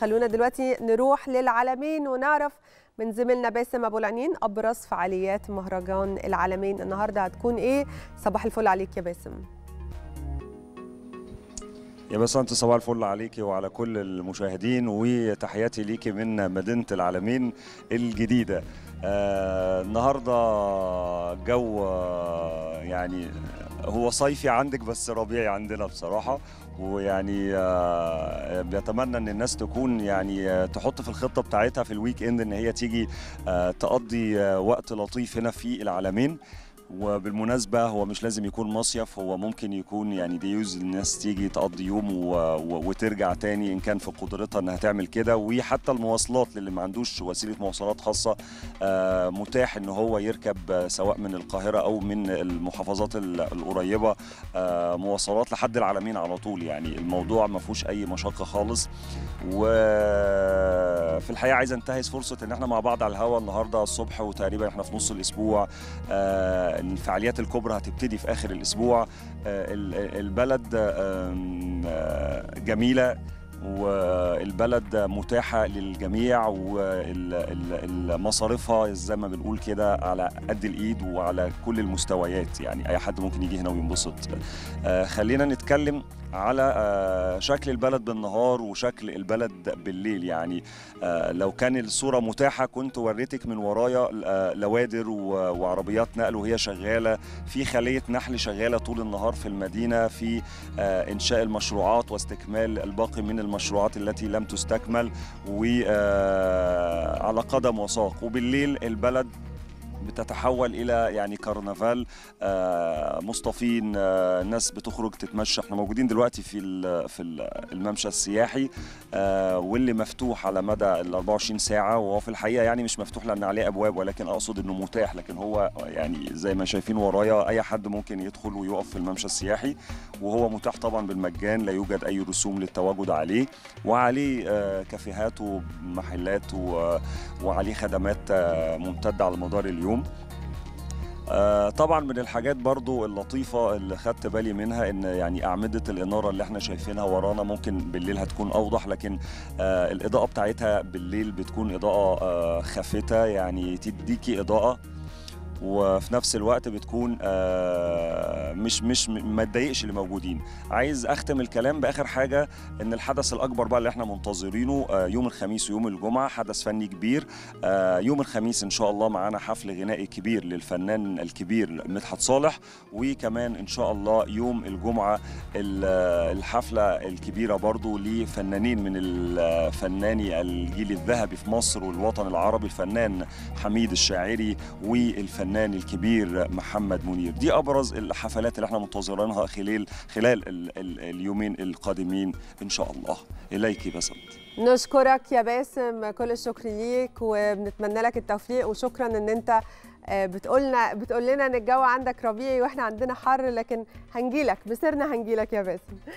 خلونا دلوقتي نروح للعالمين ونعرف من زميلنا باسم ابو العنين ابرز فعاليات مهرجان العالمين النهارده هتكون ايه صباح الفل عليك يا باسم يا بس انت صباح الفل عليكي وعلى كل المشاهدين وتحياتي ليكي من مدينه العالمين الجديده آه النهارده جو آه يعني هو صيفي عندك بس ربيعي عندنا بصراحه ويعني آه بيتمنى ان الناس تكون يعني آه تحط في الخطه بتاعتها في الويك اند ان هي تيجي آه تقضي آه وقت لطيف هنا في العالمين وبالمناسبة هو مش لازم يكون مصيف هو ممكن يكون يعني ديوز الناس تيجي تقضي يوم و... و... وترجع تاني إن كان في قدرتها إنها تعمل كده وحتى المواصلات للي ما عندوش وسيلة مواصلات خاصة آه متاح إن هو يركب سواء من القاهرة أو من المحافظات القريبة آه مواصلات لحد العالمين على طول يعني الموضوع ما فيهوش أي مشقة خالص وفي الحقيقة عايز انتهز فرصة إن احنا مع بعض على الهوا النهاردة الصبح وتقريبا احنا في نص الأسبوع آه الفعاليات الكبرى هتبتدي في اخر الاسبوع البلد جميله والبلد متاحه للجميع ومصاريفها زي ما بنقول كده على قد الايد وعلى كل المستويات يعني اي حد ممكن يجي هنا وينبسط خلينا نتكلم على شكل البلد بالنهار وشكل البلد بالليل يعني لو كان الصوره متاحه كنت وريتك من ورايا لوادر وعربيات نقل وهي شغاله في خليه نحل شغاله طول النهار في المدينه في انشاء المشروعات واستكمال الباقي من المشروعات التي لم تستكمل وعلى قدم وساق وبالليل البلد بتتحول الى يعني كرنفال مصطفين ناس بتخرج تتمشى احنا موجودين دلوقتي في في الممشى السياحي واللي مفتوح على مدى ال 24 ساعه وهو في الحقيقه يعني مش مفتوح لان عليه ابواب ولكن اقصد انه متاح لكن هو يعني زي ما شايفين ورايا اي حد ممكن يدخل ويقف في الممشى السياحي وهو متاح طبعا بالمجان لا يوجد اي رسوم للتواجد عليه وعليه كافيهات ومحلات وعليه خدمات ممتده على مدار اليوم اليوم آه طبعا من الحاجات برضو اللطيفة اللي خدت بالي منها ان يعني اعمدة الانارة اللي احنا شايفينها ورانا ممكن بالليل هتكون اوضح لكن آه الاضاءة بتاعتها بالليل بتكون اضاءة آه خافتة يعني تديكي اضاءة وفي نفس الوقت بتكون مش مش ما تضايقش اللي موجودين عايز اختم الكلام باخر حاجه ان الحدث الاكبر بقى اللي احنا منتظرينه يوم الخميس ويوم الجمعه حدث فني كبير يوم الخميس ان شاء الله معانا حفل غنائي كبير للفنان الكبير مدحت صالح وكمان ان شاء الله يوم الجمعه الحفله الكبيره برضو لفنانين من الفناني الجيل الذهبي في مصر والوطن العربي الفنان حميد الشاعري والفنان الفنان الكبير محمد منير دي ابرز الحفلات اللي احنا منتظرينها خلال خلال ال ال اليومين القادمين ان شاء الله اليك بسنت نشكرك يا باسم كل الشكر ليك وبنتمنى لك التوفيق وشكرا ان انت بتقولنا بتقول لنا ان الجو عندك ربيعي واحنا عندنا حر لكن هنجيلك بسرنا هنجيلك يا باسم